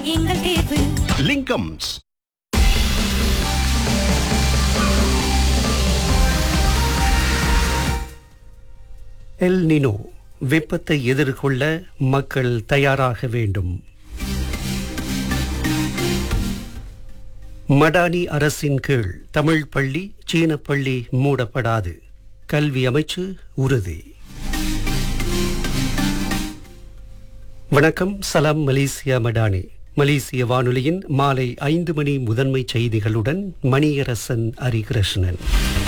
எங்கள் தேர்வு Lingams L Nino வெப்பத்தை எதிர்கொள்ள மக்கள் தயாராக வேண்டும் மடானி அரசின் கீழ் தமிழ் பள்ளி சீன பள்ளி மூடப்படாது கல்வி அமைச்சு உறுதி வணக்கம் சலாம் மலேசியா மடானி மலேசிய வானொலியின் மாலை ஐந்து மணி முதன்மை செய்திகளுடன் மணியரசன் ஹரிகிருஷ்ணன்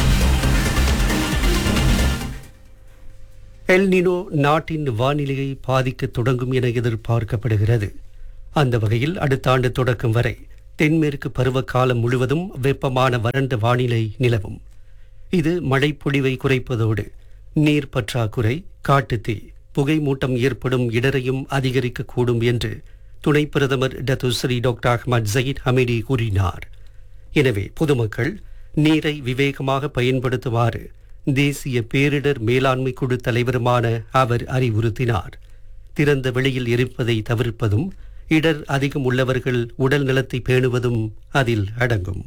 எல் நினோ நாட்டின் வானிலையை பாதிக்கத் தொடங்கும் என எதிர்பார்க்கப்படுகிறது அந்த வகையில் அடுத்த ஆண்டு தொடக்கம் வரை தென்மேற்கு பருவகாலம் முழுவதும் வெப்பமான வறண்ட வானிலை நிலவும் இது மழைப்பொழிவை குறைப்பதோடு நீர் பற்றாக்குறை காட்டுத்தீ புகைமூட்டம் ஏற்படும் இடரையும் அதிகரிக்கக்கூடும் என்று துணை பிரதமர் Datuk Seri doctor Ahmad Zahid Hamidi கூறினார் எனவே பொதுமக்கள் நீரை விவேகமாக பயன்படுத்துமாறு தேசிய பேரிடர் மேலாண்மை குழு தலைவருமான அவர் அறிவுறுத்தினார் திறந்த வெளியில் இருப்பதை தவிர்ப்பதும் இடர் அதிகம் உள்ளவர்கள் உடல் நலத்தை பேணுவதும் அதில் அடங்கும்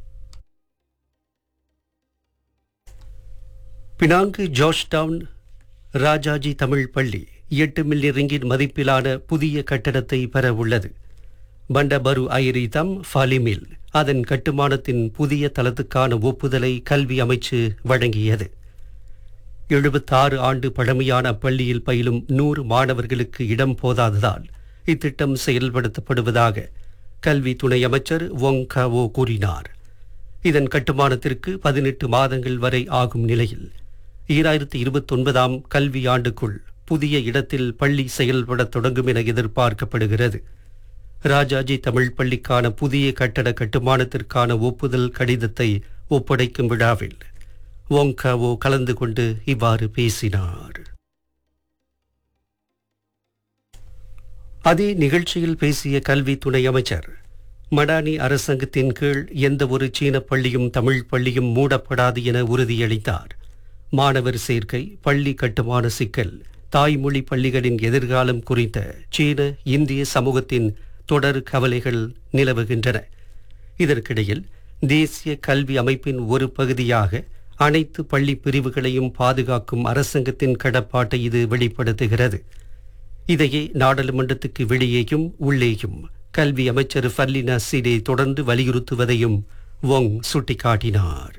பினாங்கு ஜார்ஜ்டவுன் ராஜாஜி தமிழ் பள்ளி எட்டு மில்லியன் ரிங்கிட் மதிப்பிலான புதிய கட்டடத்தை பெற உள்ளது பண்டபரு ஐரிதம் ஃபாலிமில் அதன் கட்டுமானத்தின் புதிய தளத்துக்கான ஒப்புதலை கல்வி அமைச்சு வழங்கியது எழுபத்தாறு ஆண்டு பழமையான அப்பள்ளியில் பயிலும் நூறு மாணவர்களுக்கு இடம் போதாததால் இத்திட்டம் செயல்படுத்தப்படுவதாக கல்வி துணை அமைச்சர் ஒங் கவோ கூறினார் இதன் கட்டுமானத்திற்கு பதினெட்டு மாதங்கள் வரை ஆகும் நிலையில் ஈராயிரத்தி இருபத்தொன்பதாம் கல்வி ஆண்டுக்குள் புதிய இடத்தில் பள்ளி செயல்படத் தொடங்கும் என எதிர்பார்க்கப்படுகிறது ராஜாஜி தமிழ் பள்ளிக்கான புதிய கட்டட கட்டுமானத்திற்கான ஒப்புதல் கடிதத்தை ஒப்படைக்கும் விழாவில் ஓங்காவோ கலந்து கொண்டு இவ்வாறு பேசினார் அதே நிகழ்ச்சியில் பேசிய கல்வி துணை அமைச்சர் மடானி அரசாங்கத்தின் கீழ் எந்த ஒரு சீன பள்ளியும் தமிழ் பள்ளியும் மூடப்படாது என உறுதியளித்தார் மாணவர் சேர்க்கை பள்ளி கட்டுமான சிக்கல் தாய்மொழி பள்ளிகளின் எதிர்காலம் குறித்த சீன இந்திய சமூகத்தின் தொடர் கவலைகள் நிலவுகின்றன இதற்கிடையில் தேசிய கல்வி அமைப்பின் ஒரு பகுதியாக அனைத்து பள்ளி பிரிவுகளையும் பாதுகாக்கும் அரசாங்கத்தின் கடப்பாட்டை இது வெளிப்படுத்துகிறது இதையே நாடாளுமன்றத்துக்கு வெளியேயும் உள்ளேயும் கல்வி அமைச்சர் ஃபர்லினா சிடே தொடர்ந்து வலியுறுத்துவதையும் ஒங் சுட்டிக்காட்டினார்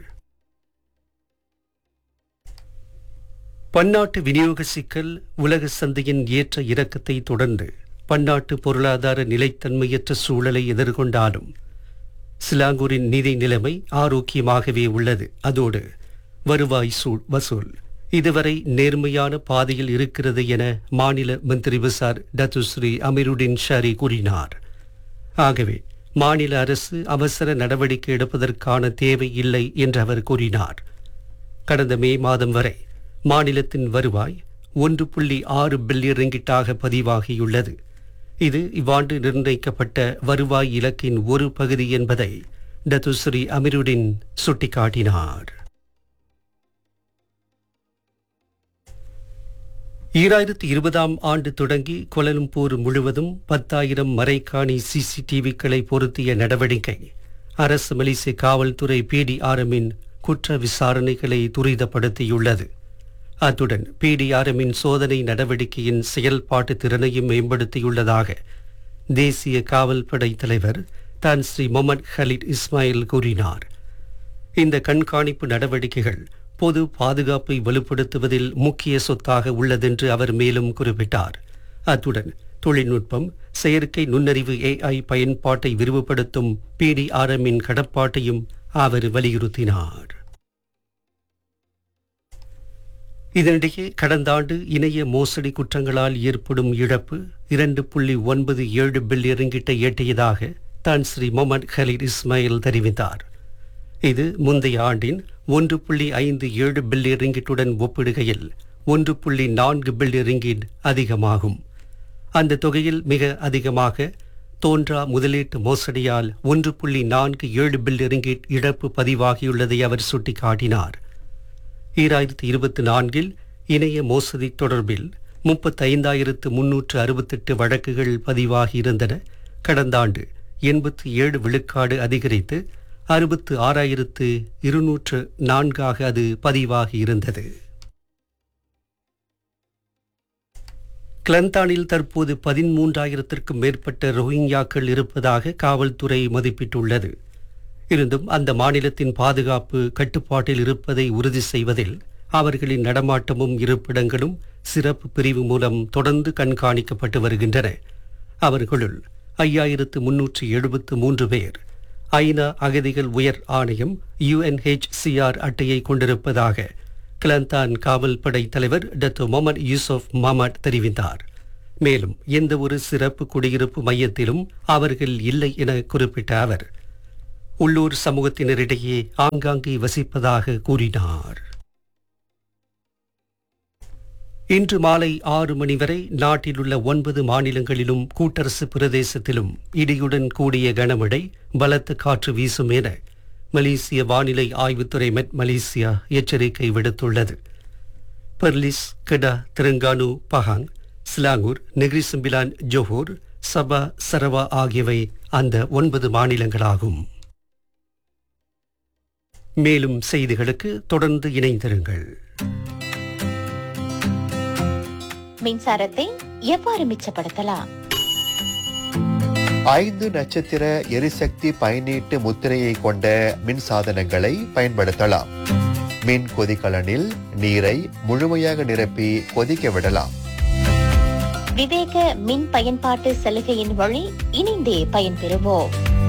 பன்னாட்டு விநியோக சிக்கல் உலக சந்தையின் ஏற்ற இறக்கத்தை தொடர்ந்து பன்னாட்டு பொருளாதார நிலைத்தன்மையற்ற சூழலை எதிர்கொண்டாலும் சிலாங்கூரின் நிதி நிலைமை ஆரோக்கியமாகவே உள்ளது அதோடு வருவாய் சூ வசூல் இதுவரை நேர்மையான பாதையில் இருக்கிறது என மாநில மந்திரி விசார் டத்துஸ்ரீ அமீருடின் ஷரி கூறினார் ஆகவே மாநில அரசு அவசர நடவடிக்கை எடுப்பதற்கான தேவை இல்லை என்று அவர் கூறினார் கடந்த மே மாதம் வரை மாநிலத்தின் வருவாய் ஒன்று புள்ளி ஆறு பில்லியன் ரிங்கிட்டாக பதிவாகியுள்ளது இது இவ்வாண்டு நிர்ணயிக்கப்பட்ட வருவாய் இலக்கின் ஒரு பகுதி என்பதை டத்துஸ்ரீ அமீருடின் சுட்டிக்காட்டினார் ஈராயிரத்தி இருபதாம் ஆண்டு தொடங்கி கோலலம்பூர் முழுவதும் பத்தாயிரம் மறைக்காணி சிசிடிவிக்களை பொருத்திய நடவடிக்கை அரசு மலேசிய காவல்துறை பிடிஆர்எம்மின் குற்ற விசாரணைகளை துரிதப்படுத்தியுள்ளது அத்துடன் பிடிஆர்எம்மின் சோதனை நடவடிக்கையின் செயல்பாட்டு திறனையும் மேம்படுத்தியுள்ளதாக தேசிய காவல் படை தலைவர் தான் ஸ்ரீ முகமது ஹலீட் இஸ்மாயில் கூறினார் இந்த கண்காணிப்பு நடவடிக்கைகள் பொது பாதுகாப்பை வலுப்படுத்துவதில் முக்கிய சொத்தாக உள்ளதென்று அவர் மேலும் குறிப்பிட்டார் அத்துடன் தொழில்நுட்பம் செயற்கை நுண்ணறிவு ஏஐ பயன்பாட்டை விரிவுபடுத்தும் பிடிஆர்எம்மின் கடப்பாட்டையும் அவர் வலியுறுத்தினார் இதனிடையே கடந்த ஆண்டு இணைய மோசடி குற்றங்களால் ஏற்படும் இழப்பு இரண்டு புள்ளி ஒன்பது ஏழு பில்லியன் ரிங்கிட்டை எட்டியதாக தான் ஸ்ரீ முகமது ஹலீத் இஸ்மாயில் தெரிவித்தார் இது முந்தைய ஆண்டின் ஒன்று புள்ளி ஐந்து ஏழு பில்லியன் ரிங்கிட்டுடன் ஒப்பிடுகையில் ஒன்று புள்ளி நான்கு பில்லியன் ரிங்கிட் அதிகமாகும் அந்த தொகையில் மிக அதிகமாக தோன்றா முதலீட்டு மோசடியால் ஒன்று புள்ளி நான்கு ஏழு பில்லியன் ரிங்கிட் இழப்பு பதிவாகியுள்ளதை அவர் சுட்டிக்காட்டினார் ஈராயிரத்தி இருபத்தி நான்கில் இணைய மோசடி தொடர்பில் முப்பத்தைந்தாயிரத்து முன்னூற்று அறுபத்தெட்டு வழக்குகள் பதிவாகியிருந்தன கடந்த ஆண்டு எண்பத்தி ஏழு விழுக்காடு அதிகரித்து அறுபத்து ஆறாயிரத்து இருநூற்று நான்காக அது பதிவாகி இருந்தது கிளந்தானில் தற்போது பதிமூன்றாயிரத்திற்கும் மேற்பட்ட ரோஹிங்யாக்கள் இருப்பதாக காவல்துறை மதிப்பிட்டுள்ளது இருந்தும் அந்த மாநிலத்தின் பாதுகாப்பு கட்டுப்பாட்டில் இருப்பதை உறுதி செய்வதில் அவர்களின் நடமாட்டமும் இருப்பிடங்களும் சிறப்பு பிரிவு மூலம் தொடர்ந்து கண்காணிக்கப்பட்டு வருகின்றன அவர்களுள் ஐயாயிரத்து முன்னூற்றி எழுபத்து மூன்று பேர் ஐநா அகதிகள் உயர் ஆணையம் யுஎன்ஹெச்சிஆர் அட்டையை கொண்டிருப்பதாக கிளந்தான் காவல் படை தலைவர் டத்து மொமன் யூசுப் மாமட் தெரிவித்தார் மேலும் எந்த ஒரு சிறப்பு குடியிருப்பு மையத்திலும் அவர்கள் இல்லை என குறிப்பிட்ட அவர் உள்ளூர் சமூகத்தினரிடையே ஆங்காங்கே வசிப்பதாக கூறினார் இன்று மாலை ஆறு மணி வரை நாட்டில் உள்ள ஒன்பது மாநிலங்களிலும் கூட்டரசு பிரதேசத்திலும் இடியுடன் கூடிய கனமழை பலத்த காற்று வீசும் என மலேசிய வானிலை ஆய்வுத்துறை மெட் மலேசியா எச்சரிக்கை விடுத்துள்ளது Perlis Kedah Terengganu Pahang Selangor Negeri Sembilan Johor Sabah Sarawak ஆகியவை அந்த ஒன்பது மாநிலங்களாகும் மேலும் செய்திகளுக்கு தொடர்ந்து இணைந்திருங்கள் மின்சாரத்தை எவ்வாறு மிச்சப்படுத்தலாம் ஐந்து நட்சத்திர எரிசக்தி பயனீட்டு முத்திரையை கொண்ட மின் சாதனங்களை பயன்படுத்தலாம் மின் கொதிகலனில் நீரை முழுமையாக நிரப்பி கொதிக்க விடலாம் விவேக மின் பயன்பாட்டு சலுகையின் வழி இணைந்தே பயன்பெறுவோம்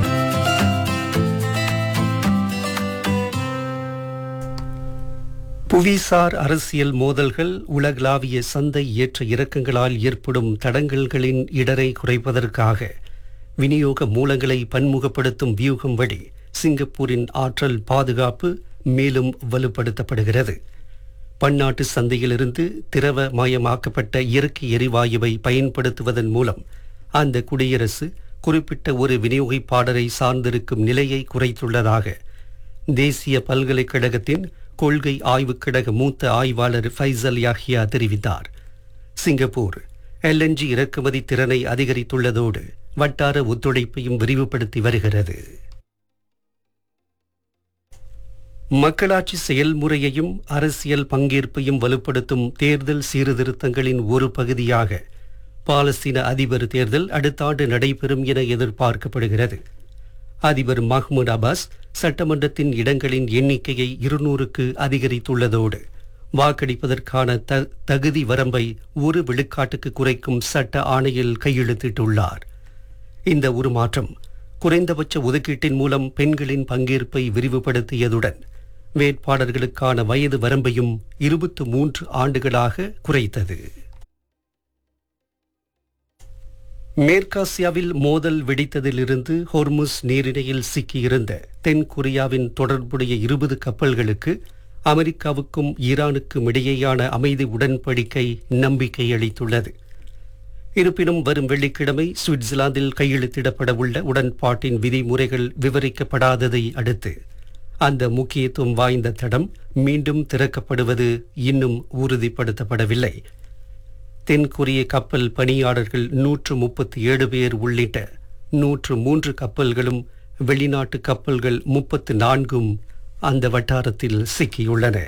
புவிசார் அரசியல் மோதல்கள் உலகளாவிய சந்தை ஏற்ற இறக்கங்களால் ஏற்படும் தடங்கல்களின் இடரை குறைப்பதற்காக விநியோக மூலங்களை பன்முகப்படுத்தும் வியூகம் வழி சிங்கப்பூரின் ஆற்றல் பாதுகாப்பு மேலும் வலுப்படுத்தப்படுகிறது பன்னாட்டு சந்தையிலிருந்து திரவ மயமாக்கப்பட்ட இயற்கை எரிவாயுவை பயன்படுத்துவதன் மூலம் அந்த குடியரசு குறிப்பிட்ட ஒரு விநியோகிப்பாளரை சார்ந்திருக்கும் நிலையை குறைத்துள்ளதாக தேசிய பல்கலைக்கழகத்தின் கொள்கை ஆய்வுக் கழக மூத்த ஆய்வாளர் ஃபைசல் யாஹியா தெரிவித்தார் சிங்கப்பூர் எல்என்ஜி இறக்குமதி திறனை அதிகரித்துள்ளதோடு வட்டார ஒத்துழைப்பையும் விரிவுபடுத்தி வருகிறது மக்களாட்சி செயல்முறையையும் அரசியல் பங்கேற்பையும் வலுப்படுத்தும் தேர்தல் சீர்திருத்தங்களின் ஒரு பகுதியாக பாலஸ்தீன அதிபர் தேர்தல் அடுத்த ஆண்டு நடைபெறும் என எதிர்பார்க்கப்படுகிறது அதிபர் மஹ்மூத் அப்பாஸ் சட்டமன்றத்தின் இடங்களின் எண்ணிக்கையை இருநூறுக்கு அதிகரித்துள்ளதோடு வாக்களிப்பதற்கான த தகுதி வரம்பை ஒரு விழுக்காட்டுக்கு குறைக்கும் சட்ட ஆணையில் கையெழுத்திட்டுள்ளார் இந்த உருமாற்றம் குறைந்தபட்ச ஒதுக்கீட்டின் மூலம் பெண்களின் பங்கேற்பை விரிவுபடுத்தியதுடன் வேட்பாளர்களுக்கான வயது வரம்பையும் இருபத்து மூன்று ஆண்டுகளாக குறைத்தது மேற்காசியாவில் மோதல் வெடித்ததிலிருந்து ஹோர்முஸ் நீரிணையில் சிக்கியிருந்த தென் கொரியாவின் தொடர்புடைய இருபது கப்பல்களுக்கு அமெரிக்காவுக்கும் ஈரானுக்கும் இடையேயான அமைதி உடன்படிக்கை நம்பிக்கை அளித்துள்ளது இருப்பினும் வரும் வெள்ளிக்கிழமை சுவிட்சர்லாந்தில் கையெழுத்திடப்பட உள்ள உடன்பாட்டின் விதிமுறைகள் விவரிக்கப்படாததை அடுத்து அந்த முக்கியத்துவம் வாய்ந்த தடம் மீண்டும் திறக்கப்படுவது இன்னும் உறுதிப்படுத்தப்படவில்லை தென்கொரிய கப்பல் பணியாளர்கள் நூற்று முப்பத்தி ஏழு பேர் உள்ளிட்ட நூற்று மூன்று கப்பல்களும் வெளிநாட்டு கப்பல்கள் முப்பத்து நான்கும் அந்த வட்டாரத்தில் சிக்கியுள்ளன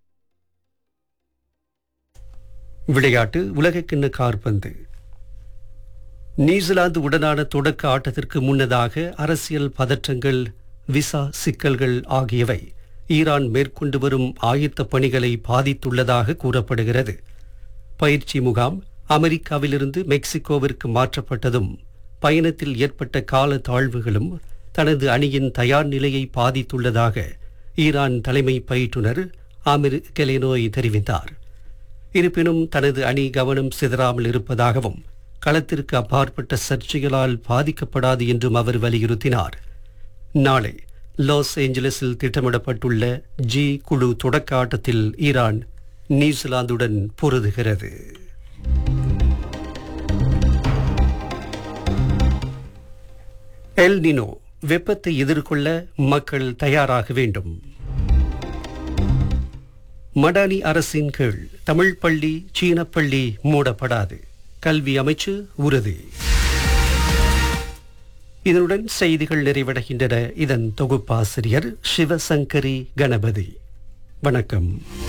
விளையாட்டு உலகக்கிண்ண கார்பந்து நியூசிலாந்து உடனான தொடக்க ஆட்டத்திற்கு முன்னதாக அரசியல் பதற்றங்கள் விசா சிக்கல்கள் ஆகியவை ஈரான் மேற்கொண்டு வரும் ஆயத்த பணிகளை பாதித்துள்ளதாக கூறப்படுகிறது பயிற்சி முகாம் அமெரிக்காவிலிருந்து மெக்சிகோவிற்கு மாற்றப்பட்டதும் பயணத்தில் ஏற்பட்ட கால தாழ்வுகளும் தனது அணியின் தயார் நிலையை பாதித்துள்ளதாக ஈரான் தலைமை பயிற்றுனர் ஆமிர் கெலேனோய் தெரிவித்தார் இருப்பினும் தனது அணி கவனம் சிதறாமல் இருப்பதாகவும் களத்திற்கு அப்பாற்பட்ட சர்ச்சைகளால் பாதிக்கப்படாது என்றும் அவர் வலியுறுத்தினார் நாளை லாஸ் ஏஞ்சலஸில் திட்டமிடப்பட்டுள்ள ஜி குழு தொடக்க ஆட்டத்தில் ஈரான் நியூசிலாந்துடன் பொருதுகிறது எல் நினோ வெப்பத்தை எதிர்கொள்ள மக்கள் தயாராக வேண்டும் மடானி அரசின் கீழ் தமிழ் பள்ளி சீன பள்ளி மூடப்படாது கல்வி அமைச்சு உறுதி இதனுடன் செய்திகள் நிறைவடைகின்றன இதன் தொகுப்பாசிரியர் சிவசங்கரி கணபதி வணக்கம்